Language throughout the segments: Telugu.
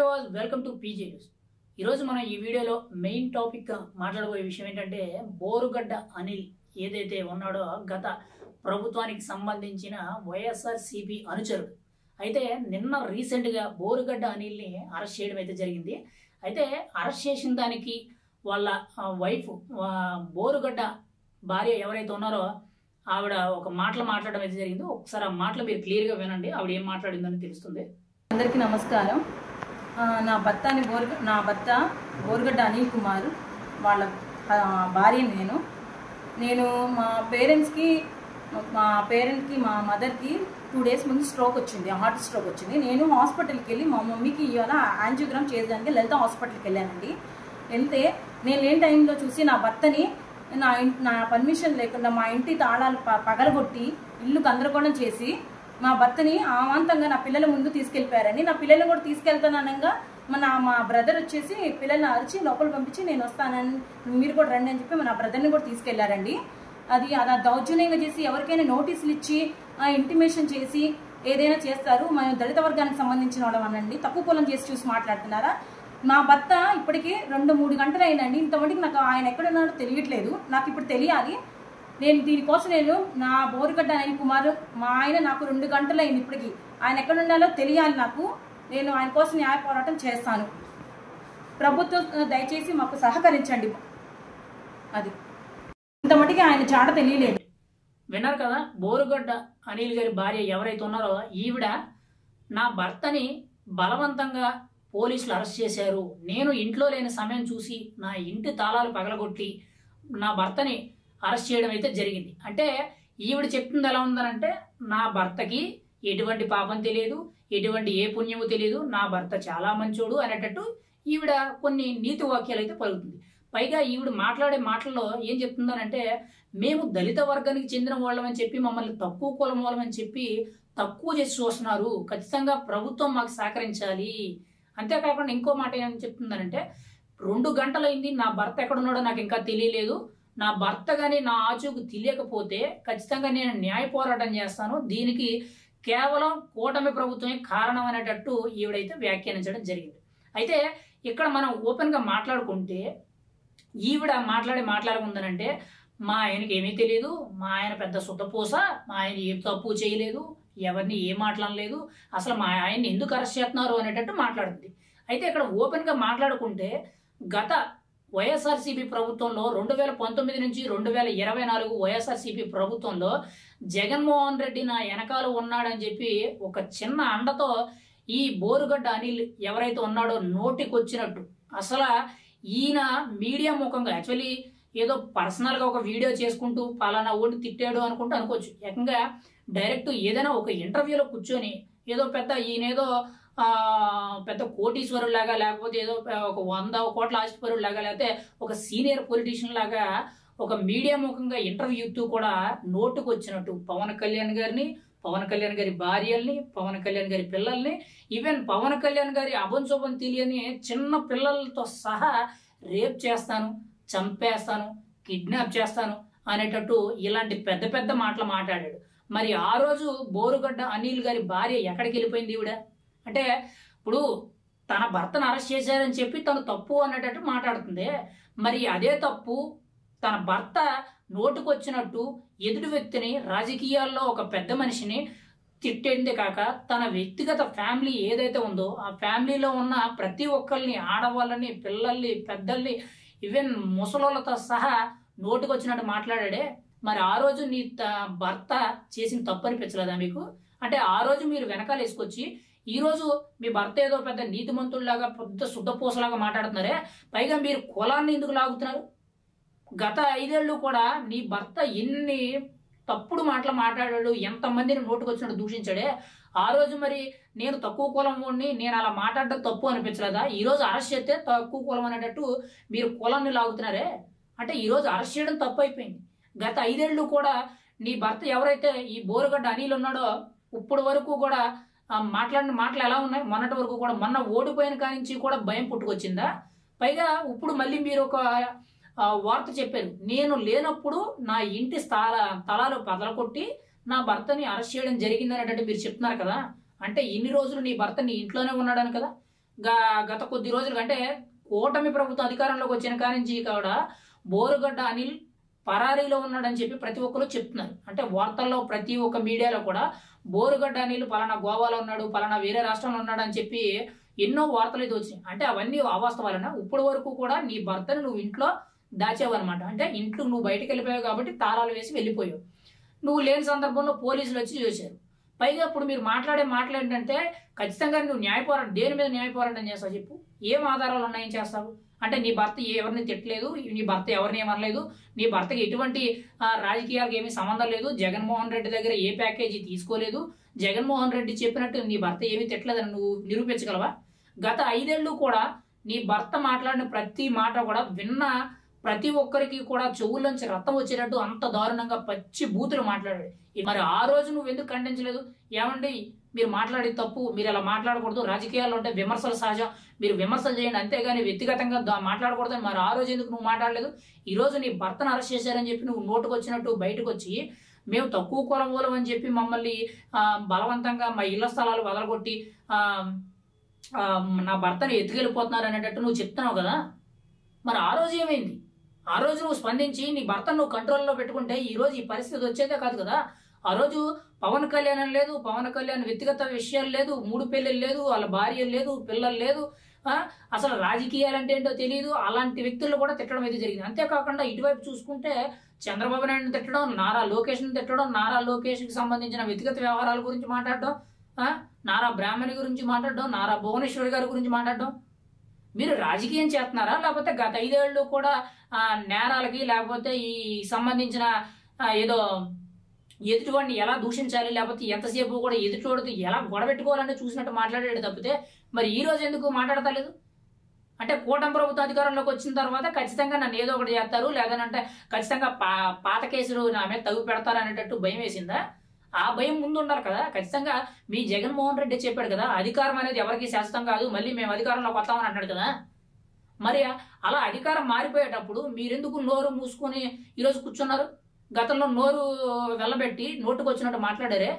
వెల్కమ్ టు పీజీ న్యూస్ ఈరోజు మనం ఈ వీడియోలో మెయిన్ టాపిక్ మాట్లాడబోయే విషయం ఏంటంటే బోరుగడ్డ అనిల్ ఏదైతే ఉన్నాడో గత ప్రభుత్వానికి సంబంధించిన వైఎస్ఆర్ సిపి అనుచరుడు అయితే నిన్న రీసెంట్గా బోరుగడ్డ అనిల్ని అరెస్ట్ చేయడం అయితే జరిగింది అయితే అరెస్ట్ చేసిన దానికి వాళ్ళ వైఫ్ బోరుగడ్డ భార్య ఎవరైతే ఉన్నారో ఆవిడ ఒక మాటలు మాట్లాడడం అయితే జరిగింది ఒకసారి ఆ మాటలు మీరు క్లియర్గా వినండి ఆవిడ ఏం మాట్లాడిందని తెలుస్తుంది అందరికీ నమస్కారం ఆ, నా భర్త అని బోర్ నా భర్త బోర్గడ్డ అనిల్ కుమార్ వాళ్ళ ఆ, భార్యని నేను నేను మా పేరెంట్స్కి మా పేరెంట్కి మా మదర్కి టూ డేస్ ముందు స్ట్రోక్ వచ్చింది హార్ట్ స్ట్రోక్ వచ్చింది నేను హాస్పిటల్కి వెళ్ళి మా మమ్మీకి ఇవాళ యాంజియోగ్రామ్ చేయడానికి లలిత హాస్పిటల్కి వెళ్ళానండి వెళ్తే నేను లేని టైంలో చూసి నా భర్తని నా ఇన్- నా పర్మిషన్ లేకుండా మా ఇంటి తాళాలు ప- పగలగొట్టి ఇల్లు గందరగోళం చేసి మా భర్తని అమాంతంగా నా పిల్లల ముందు తీసుకెళ్ళిపోయారని నా పిల్లల్ని కూడా తీసుకెళ్తాననగా మన మా బ్రదర్ వచ్చేసి పిల్లల్ని అరిచి లోపల పంపించి నేను వస్తానని మీరు కూడా రండి అని చెప్పి నా బ్రదర్ని కూడా తీసుకెళ్లారండి అది అలా దౌర్జన్యంగా చేసి ఎవరికైనా నోటీసులు ఇచ్చి ఇంటిమేషన్ చేసి ఏదైనా చేస్తారు మేము దళిత వర్గానికి సంబంధించిన వాళ్ళం అనండి తక్కువ కులం చేసి చూసి మాట్లాడుతున్నారా మా భర్త ఇప్పటికి రెండు మూడు గంటలు అయిందండి ఇంతవరకు నాకు ఆయన ఎక్కడున్నాడో తెలియట్లేదు నాకు ఇప్పుడు తెలియాలి నేను దీనికోసం నేను నా బోరుగడ్డ అనిల్ కుమార్ మా ఆయన నాకు రెండు గంటలు అయింది ఇప్పటికి ఆయన ఎక్కడ ఉండాలో తెలియాలి నాకు నేను ఆయన కోసం న్యాయ పోరాటం చేస్తాను ప్రభుత్వం ఆ, దయచేసి మాకు సహకరించండి అది ఇంత మటుకి ఆయన చాట తెలియలేదు విన్నారు కదా బోరుగడ్డ అనిల్ గారి భార్య ఎవరైతే ఉన్నారో ఈవిడ నా భర్తని బలవంతంగా పోలీసులు అరెస్ట్ చేశారు నేను ఇంట్లో లేని సమయం చూసి నా ఇంటి తాళాలు పగలగొట్టి నా భర్తని అరెస్ట్ చేయడం అయితే జరిగింది అంటే ఈవిడ చెప్తుంది ఎలా ఉందనంటే నా భర్తకి ఎటువంటి పాపం తెలియదు ఎటువంటి ఏ పుణ్యము తెలియదు నా భర్త చాలా మంచోడు అనేటట్టు ఈవిడ కొన్ని నీతి వాక్యాలు అయితే పలుకుతుంది పైగా ఈవిడ మాట్లాడే మాటల్లో ఏం చెప్తుందనంటే మేము దళిత వర్గానికి చెందిన వాళ్ళమని చెప్పి మమ్మల్ని తక్కువ కులం వాళ్ళమని చెప్పి తక్కువ చేసి చూస్తున్నారు ఖచ్చితంగా ప్రభుత్వం మాకు సహకరించాలి అంతేకాకుండా ఇంకో మాట ఏం చెప్తుందనంటే రెండు గంటలైంది నా భర్త ఎక్కడున్నాడో నాకు ఇంకా తెలియలేదు నా భర్త కానీ నా ఆచూకు తెలియకపోతే ఖచ్చితంగా నేను న్యాయ పోరాటం చేస్తాను దీనికి కేవలం కూటమి ప్రభుత్వమే కారణం అనేటట్టు ఈవిడైతే వ్యాఖ్యానించడం జరిగింది అయితే ఇక్కడ మనం ఓపెన్గా మాట్లాడుకుంటే ఈవిడ మాట్లాడి మాట్లాడకుందనంటే మా ఆయనకి ఏమీ తెలియదు మా ఆయన పెద్ద సుద్దపూస మా ఆయన ఏం తప్పు చేయలేదు ఎవరిని ఏం మాట్లాడలేదు అసలు మా ఆయన్ని ఎందుకు అరెస్ట్ చేస్తున్నారు అనేటట్టు మాట్లాడుతుంది అయితే ఇక్కడ ఓపెన్గా మాట్లాడుకుంటే గత వైఎస్ఆర్సీపీ ప్రభుత్వంలో రెండు వేల పంతొమ్మిది నుంచి రెండు వేల ఇరవై నాలుగు వైఎస్ఆర్సీపీ ప్రభుత్వంలో జగన్మోహన్ రెడ్డి నా వెనకాల ఉన్నాడని చెప్పి ఒక చిన్న అండతో ఈ బోరుగడ్డ అనిల్ ఎవరైతే ఉన్నాడో నోటికి వచ్చినట్టు అసలు ఈయన మీడియా ముఖంగా యాక్చువల్లీ ఏదో పర్సనల్గా ఒక వీడియో చేసుకుంటూ పలానా ఓడి తిట్టాడు అనుకుంటూ అనుకోవచ్చు ఏకంగా డైరెక్ట్ ఏదైనా ఒక ఇంటర్వ్యూలో కూర్చొని ఏదో పెద్ద ఈయనేదో ఆ, పెద్ద కోటీశ్వరుడు లాగా లేకపోతే ఏదో ఒక వంద కోట్ల ఆస్తిపరుడు లాగా లేకపోతే ఒక సీనియర్ పొలిటీషియన్ లాగా ఒక మీడియా ముఖంగా ఇంటర్వ్యూ ఇస్తూ కూడా నోటుకు వచ్చినట్టు పవన్ కళ్యాణ్ గారిని పవన్ కళ్యాణ్ గారి భార్యల్ని పవన్ కళ్యాణ్ గారి పిల్లల్ని ఈవెన్ పవన్ కళ్యాణ్ గారి అభంశోభం తెలియని చిన్న పిల్లలతో సహా రేప్ చేస్తాను చంపేస్తాను కిడ్నాప్ చేస్తాను అనేటట్టు ఇలాంటి పెద్ద పెద్ద మాటలు మాట్లాడాడు మరి ఆ రోజు బోరుగడ్డ అనిల్ గారి భార్య ఎక్కడికి వెళ్ళిపోయింది ఈవిడ అంటే ఇప్పుడు తన భర్తను అరెస్ట్ చేశారని చెప్పి తను తప్పు అనేటట్టు మాట్లాడుతుంది మరి అదే తప్పు తన భర్త నోటుకొచ్చినట్టు ఎదుటి వ్యక్తిని రాజకీయాల్లో ఒక పెద్ద మనిషిని తిట్టేందే కాక తన వ్యక్తిగత ఫ్యామిలీ ఏదైతే ఉందో ఆ ఫ్యామిలీలో ఉన్న ప్రతి ఒక్కరిని ఆడవాళ్ళని పిల్లల్ని పెద్దల్ని ఈవెన్ ముసలోళ్ళతో సహా నోటుకొచ్చినట్టు మాట్లాడాడే మరి ఆ రోజు నీ త- భర్త చేసిన తప్పు అనిపించలేదా మీకు అంటే ఆ రోజు మీరు వెనకాల వేసుకొచ్చి ఈ రోజు మీ భర్త ఏదో పెద్ద నీతిమంతుడిలాగా పెద్ద శుద్ధపూసలాగా మాట్లాడుతున్నారే పైగా మీరు కులాన్ని ఎందుకు లాగుతున్నారు గత ఐదేళ్ళు కూడా నీ భర్త ఎన్ని తప్పుడు మాటలు మాట్లాడాడు ఎంతమందిని నోటుకొచ్చినట్టు దూషించాడే ఆ రోజు మరి నేను తక్కువ కులం వాడిని నేను అలా మాట్లాడడం తప్పు అనిపించలేదా ఈ రోజు అరెస్ట్ చేస్తే తక్కువ కులం అనేటట్టు మీరు కులాన్ని లాగుతున్నారే అంటే ఈ రోజు అరెస్ట్ చేయడం తప్పు అయిపోయింది గత ఐదేళ్ళు కూడా నీ భర్త ఎవరైతే ఈ బోరుగడ్డ అనిల్ ఉన్నాడో ఇప్పుడు వరకు కూడా ఆ, మాట్లాడిన మాటలు ఎలా ఉన్నాయి మొన్నటి వరకు కూడా మొన్న ఓడిపోయిన కానించి కూడా భయం పుట్టుకొచ్చిందా పైగా ఇప్పుడు మళ్ళీ మీరు ఒక ఆ, వార్త చెప్పారు నేను లేనప్పుడు నా ఇంటి స్థల తలాలు పగలకొట్టి నా భర్తని అరెస్ట్ చేయడం జరిగింది అనేటట్టు మీరు చెప్తున్నారు కదా అంటే ఇన్ని రోజులు నీ భర్త నీ ఇంట్లోనే ఉన్నాడని కదా గా- గత కొద్ది రోజులు అంటే కూటమి ప్రభుత్వం అధికారంలోకి వచ్చిన కాడి నుంచి కూడా బోరుగడ్డ అనిల్ పరారీలో ఉన్నాడని చెప్పి ప్రతి ఒక్కరు చెప్తున్నారు అంటే వార్తల్లో ప్రతి ఒక్క మీడియాలో కూడా బోరుగడ్డ అనిల్ పలానా గోవాలో ఉన్నాడు పలానా వేరే రాష్ట్రంలో ఉన్నాడు అని చెప్పి ఎన్నో వార్తలు అయితే వచ్చినాయి అంటే అవన్నీ అవాస్తవాలన ఇప్పటి వరకు కూడా నీ భర్తను నువ్వు ఇంట్లో దాచావన్నమాట అంటే ఇంట్లో నువ్వు బయటకు వెళ్ళిపోయావు కాబట్టి తాళాలు వేసి వెళ్ళిపోయావు నువ్వు లేని సందర్భంలో పోలీసులు వచ్చి చూశారు పైగా ఇప్పుడు మీరు మాట్లాడే మాటలు ఏంటంటే ఖచ్చితంగా నువ్వు న్యాయ పోరాటం దేని మీద న్యాయ పోరాటం చేస్తావు చెప్పు ఏం ఆధారాలు ఉన్నాయని చేస్తావు అంటే నీ భర్త ఎవరిని తిట్టలేదు నీ భర్త ఎవరిని ఏమనలేదు నీ భర్తకి ఎటువంటి ఆ, రాజకీయాలకు ఏమీ సంబంధం లేదు జగన్మోహన్ రెడ్డి దగ్గర ఏ ప్యాకేజీ తీసుకోలేదు జగన్మోహన్ రెడ్డి చెప్పినట్టు నీ భర్త ఏమీ తిట్టలేదని నువ్వు నిరూపించగలవా గత ఐదేళ్లు కూడా నీ భర్త మాట్లాడిన ప్రతి మాట కూడా విన్న ప్రతి ఒక్కరికి కూడా చెవుల్లోంచి రక్తం వచ్చేటట్టు అంత దారుణంగా పచ్చి బూతులు మాట్లాడాడు మరి ఆ రోజు నువ్వు ఎందుకు ఖండించలేదు ఏమండి మీరు మాట్లాడే తప్పు మీరు అలా మాట్లాడకూడదు రాజకీయాల్లో ఉంటే విమర్శలు సహజం మీరు విమర్శలు చేయండి అంతేగాని వ్యక్తిగతంగా దా- మాట్లాడకూడదు అని మరి ఆ రోజు ఎందుకు నువ్వు మాట్లాడలేదు ఈ రోజు నీ భర్తను అరెస్ట్ చేశారని చెప్పి నువ్వు నోటుకు వచ్చినట్టు బయటకు వచ్చి మేము తక్కువ కులం మూలం అని చెప్పి మమ్మల్ని ఆ, బలవంతంగా మా ఇళ్ల స్థలాలు వదలగొట్టి ఆ, ఆ, నా భర్తని ఎత్తుకెళ్ళిపోతున్నారు అనేటట్టు నువ్వు చెప్తున్నావు కదా మరి ఆ రోజు ఏమైంది ఆ రోజు నువ్వు స్పందించి నీ భర్తను నువ్వు కంట్రోల్లో పెట్టుకుంటే ఈ రోజు ఈ పరిస్థితి వచ్చేదే కాదు కదా ఆ రోజు పవన్ కళ్యాణ్ అని లేదు పవన్ కళ్యాణ్ వ్యక్తిగత విషయాలు లేదు మూడు పెళ్ళిళ్ళు లేదు వాళ్ళ భార్య లేదు పిల్లలు లేదు ఆ, అసలు రాజకీయాలు అంటే ఏంటో తెలియదు అలాంటి వ్యక్తులను కూడా తిట్టడం అయితే జరిగింది అంతేకాకుండా ఇటువైపు చూసుకుంటే చంద్రబాబు నాయుడుని తిట్టడం నారా లోకేష్ని తిట్టడం నారా లోకేష్కి సంబంధించిన వ్యక్తిగత వ్యవహారాల గురించి మాట్లాడడం ఆ, నారా బ్రాహ్మణి గురించి మాట్లాడడం నారా భువనేశ్వరి గారి గురించి మాట్లాడడం మీరు రాజకీయం చేస్తున్నారా లేకపోతే గత ఐదేళ్ళు కూడా ఆ, నేరాలకి లేకపోతే ఈ సంబంధించిన ఆ, ఏదో ఎదుటివాడిని ఎలా దూషించాలి లేకపోతే ఎంతసేపు కూడా ఎదుటివాడితో ఎలా గొడవెట్టుకోవాలని చూసినట్టు మాట్లాడాడు తప్పితే మరి ఈ రోజు ఎందుకు మాట్లాడతలేదు అంటే కూటమి ప్రభుత్వ అధికారంలోకి వచ్చిన తర్వాత ఖచ్చితంగా నన్ను ఏదో ఒకటి చేస్తారు లేదనంటే ఖచ్చితంగా పా పాత కేసులు నా మీద తగు పెడతారు అనేటట్టు భయం వేసిందా ఆ భయం ముందు ఉండాలి కదా ఖచ్చితంగా మీ జగన్మోహన్ రెడ్డి చెప్పాడు కదా అధికారం అనేది ఎవరికి శాశ్వతం కాదు మళ్ళీ మేము అధికారంలోకి వస్తామని అన్నాడు కదా మరి అలా అధికారం మారిపోయేటప్పుడు మీరెందుకు నోరు మూసుకొని ఈరోజు కూర్చున్నారు గతంలో నోరు వెళ్ళబెట్టి నోటుకు వచ్చినట్టు మాట్లాడారే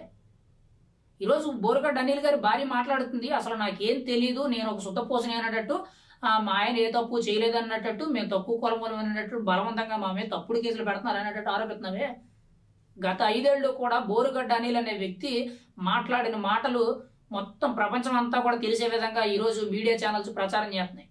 ఈరోజు బోరగడ్డ అనిల్ గారి భార్య మాట్లాడుతుంది అసలు నాకేం తెలియదు నేను ఒక శుద్ధపోసని అనేటట్టు ఆ, మా ఆయన ఏ తప్పు చేయలేదు అన్నట్టు మేము తక్కువ కులమూలం అనేటట్టు బలవంతంగా మా మీద తప్పుడు కేసులు పెడుతున్నారు అనేటట్టు ఆరోపిస్తున్నావే గత ఐదేళ్లు కూడా బోరుగడ్డ అనిల్ అనే వ్యక్తి మాట్లాడిన మాటలు మొత్తం ప్రపంచం అంతా కూడా తెలిసే విధంగా ఈరోజు మీడియా ఛానల్స్ ప్రచారం చేస్తున్నాయి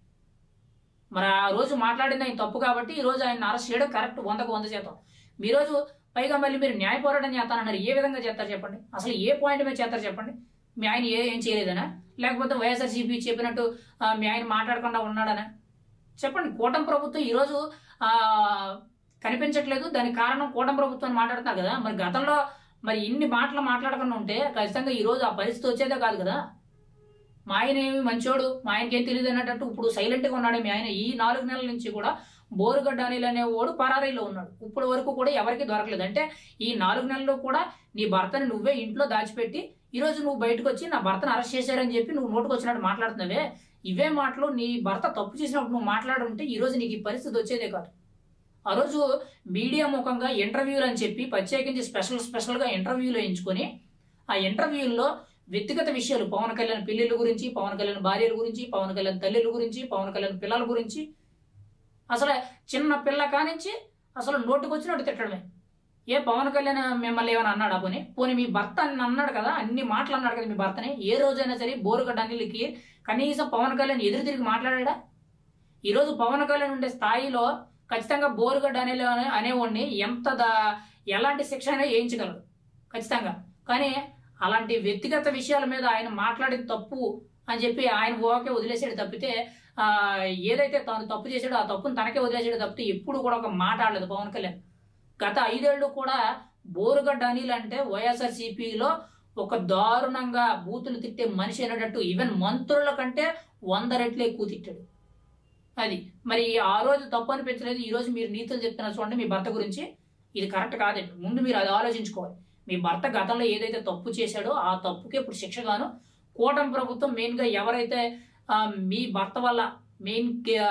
మరి ఆ రోజు మాట్లాడింది ఆయన తప్పు కాబట్టి ఈ రోజు ఆయన అరెస్ట్ చేయడం కరెక్ట్ వందకు వంద శాతం మీ రోజు పైగా మళ్ళీ మీరు న్యాయ పోరాటం చేస్తానన్నారు ఏ విధంగా చేస్తారు చెప్పండి అసలు ఏ పాయింట్ మీద చేస్తారు చెప్పండి మీ ఆయన ఏ ఏం చేయలేదనా లేకపోతే వైఎస్ఆర్సీపీ చెప్పినట్టు ఆ, మీ ఆయన మాట్లాడకుండా ఉన్నాడనా చెప్పండి కూటమి ప్రభుత్వం ఈరోజు ఆ, కనిపించట్లేదు దానికి కారణం కూటమి ప్రభుత్వం మాట్లాడుతున్నారు కదా మరి గతంలో మరి ఇన్ని మాటలు మాట్లాడకుండా ఉంటే ఖచ్చితంగా ఈ రోజు ఆ పరిస్థితి వచ్చేదే కాదు కదా మా ఆయన ఏమి మంచోడు మా ఆయనకి ఏం తెలియదు అన్నట్టు ఇప్పుడు సైలెంట్గా ఉన్నాడు మీ ఆయన ఈ నాలుగు నెలల నుంచి కూడా బోరుగడ్డ అనిల్ అనేవాడు పరారీలో ఉన్నాడు ఇప్పుడు వరకు కూడా ఎవరికి దొరకలేదు అంటే ఈ నాలుగు నెలల్లో కూడా నీ భర్తని నువ్వే ఇంట్లో దాచిపెట్టి ఈ రోజు నువ్వు బయటకు వచ్చి నా భర్తను అరెస్ట్ చేశారని చెప్పి నువ్వు నోటుకు వచ్చినట్టు మాట్లాడుతున్నావే ఇవే మాటలు నీ భర్త తప్పు చేసినప్పుడు నువ్వు మాట్లాడుంటే ఈ రోజు నీకు ఈ పరిస్థితి వచ్చేదే కాదు ఆ రోజు మీడియా ముఖంగా ఇంటర్వ్యూలు అని చెప్పి ప్రత్యేకించి స్పెషల్ స్పెషల్గా ఇంటర్వ్యూలు వేయించుకొని ఆ ఇంటర్వ్యూల్లో వ్యక్తిగత విషయాలు పవన్ కళ్యాణ్ పిల్లల గురించి పవన్ కళ్యాణ్ భార్యల గురించి పవన్ కళ్యాణ్ తల్లుల గురించి పవన్ కళ్యాణ్ పిల్లల గురించి అసలు చిన్న పిల్ల కానించి అసలు నోటుకు వచ్చినట్టు తిట్టడమే ఏ పవన్ కళ్యాణ్ మిమ్మల్ని ఏమైనా అన్నాడా పోనీ పోనీ మీ భర్త అని అన్నాడు కదా అన్ని మాటలు అన్నాడు కదా మీ భర్తని ఏ రోజైనా సరే బోరుగడ్డ అనిల్కి కనీసం పవన్ కళ్యాణ్ ఎదురు తిరిగి మాట్లాడా ఈరోజు పవన్ కళ్యాణ్ ఉండే స్థాయిలో ఖచ్చితంగా బోరుగడ్డ అనే అనేవాడిని ఎంత దా ఎలాంటి శిక్ష అయినా వేయించగలడు ఖచ్చితంగా కానీ అలాంటి వ్యక్తిగత విషయాల మీద ఆయన మాట్లాడిన తప్పు అని చెప్పి ఆయన ఓకే వదిలేసాడు తప్పితే ఆ, ఏదైతే తాను తప్పు చేశాడో ఆ తప్పును తనకే వదిలేసాడు తప్పితే ఎప్పుడు కూడా ఒక మాట ఆడలేదు పవన్ కళ్యాణ్ గత ఐదేళ్లు కూడా బోరుగడ్డ అనిల్ అంటే వైఎస్ఆర్సీపీలో ఒక దారుణంగా బూతులు తిట్టే మనిషి అనేటట్టు ఈవెన్ మంత్రుల కంటే వంద రెట్లు ఎక్కువ తిట్టాడు అది మరి ఆ రోజు తప్పు అనిపించలేదు ఈ రోజు మీరు నీతులు చెప్తున్నారు చూడండి మీ భర్త గురించి ఇది కరెక్ట్ కాదండి ముందు మీరు అది ఆలోచించుకోవాలి మీ భర్త గతంలో ఏదైతే తప్పు చేశాడో ఆ తప్పుకి ఇప్పుడు శిక్షగాను కూటమి ప్రభుత్వం మెయిన్గా ఎవరైతే ఆ, మీ భర్త వల్ల మెయిన్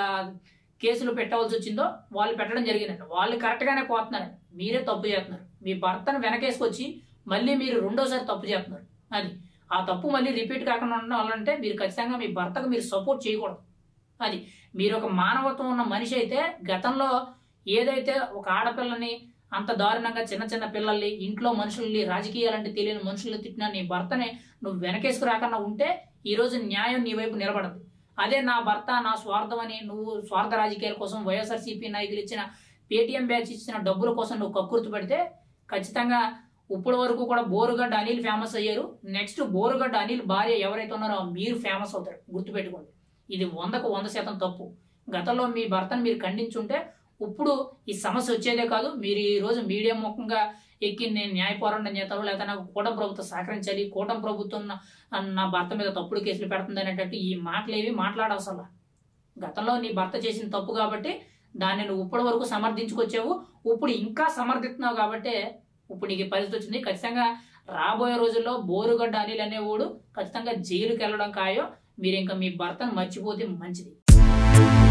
కేసులు పెట్టవలసి వచ్చిందో వాళ్ళు పెట్టడం జరిగిందండి వాళ్ళు కరెక్ట్గానే పోతున్నారండి మీరే తప్పు చేస్తున్నారు మీ భర్తను వెనకేసుకొచ్చి మళ్ళీ మీరు రెండోసారి తప్పు చేస్తున్నారు అది ఆ తప్పు మళ్ళీ రిపీట్ కాకుండా ఉండాలంటే మీరు ఖచ్చితంగా మీ భర్తకు మీరు సపోర్ట్ చేయకూడదు అది మీరు ఒక మానవత్వం ఉన్న మనిషి అయితే గతంలో ఏదైతే ఒక ఆడపిల్లని అంత దారుణంగా చిన్న చిన్న పిల్లల్ని ఇంట్లో మనుషుల్ని రాజకీయాలంటే తెలియని మనుషుల్ని తిట్టిన నీ భర్తని నువ్వు వెనకేసుకు రాకుండా ఉంటే ఈ రోజు న్యాయం నీ వైపు నిలబడదు అదే నా భర్త నా స్వార్థం అని నువ్వు స్వార్థ రాజకీయాల కోసం వైఎస్ఆర్సీపీ నాయకులు ఇచ్చిన పేటీఎం బ్యాచ్ ఇచ్చిన డబ్బుల కోసం నువ్వు కక్కుర్తి పెడితే ఖచ్చితంగా ఇప్పటి వరకు కూడా బోరుగడ్డ అనిల్ ఫేమస్ అయ్యారు నెక్స్ట్ బోరుగడ్డ అనిల్ భార్య ఎవరైతే ఉన్నారో మీరు ఫేమస్ అవుతారు గుర్తుపెట్టుకోండి ఇది వందకు వంద శాతం తప్పు గతంలో మీ భర్తను మీరు ఖండించుంటే ఇప్పుడు ఈ సమస్య వచ్చేదే కాదు మీరు ఈ రోజు మీడియా ముఖంగా ఎక్కి నేను న్యాయ పోరాటం చేస్తాను లేకపోతే నాకు కూటమి ప్రభుత్వం సహకరించాలి కూటమి ప్రభుత్వం నా- నా భర్త మీద తప్పుడు కేసులు పెడుతుంది అనేటట్టు ఈ మాటలు ఏవి మాట్లాడవసలా గతంలో నీ భర్త చేసిన తప్పు కాబట్టి దాన్ని నువ్వు ఇప్పటి వరకు సమర్థించుకొచ్చావు ఇప్పుడు ఇంకా సమర్థిస్తున్నావు కాబట్టి ఇప్పుడు నీకు ఈ పరిస్థితి వచ్చింది ఖచ్చితంగా రాబోయే రోజుల్లో బోరుగడ్డ అనిల్ అనేవాడు ఖచ్చితంగా జైలుకి వెళ్ళడం ఖాయం మీరు ఇంకా మీ భర్తను మర్చిపోతే మంచిది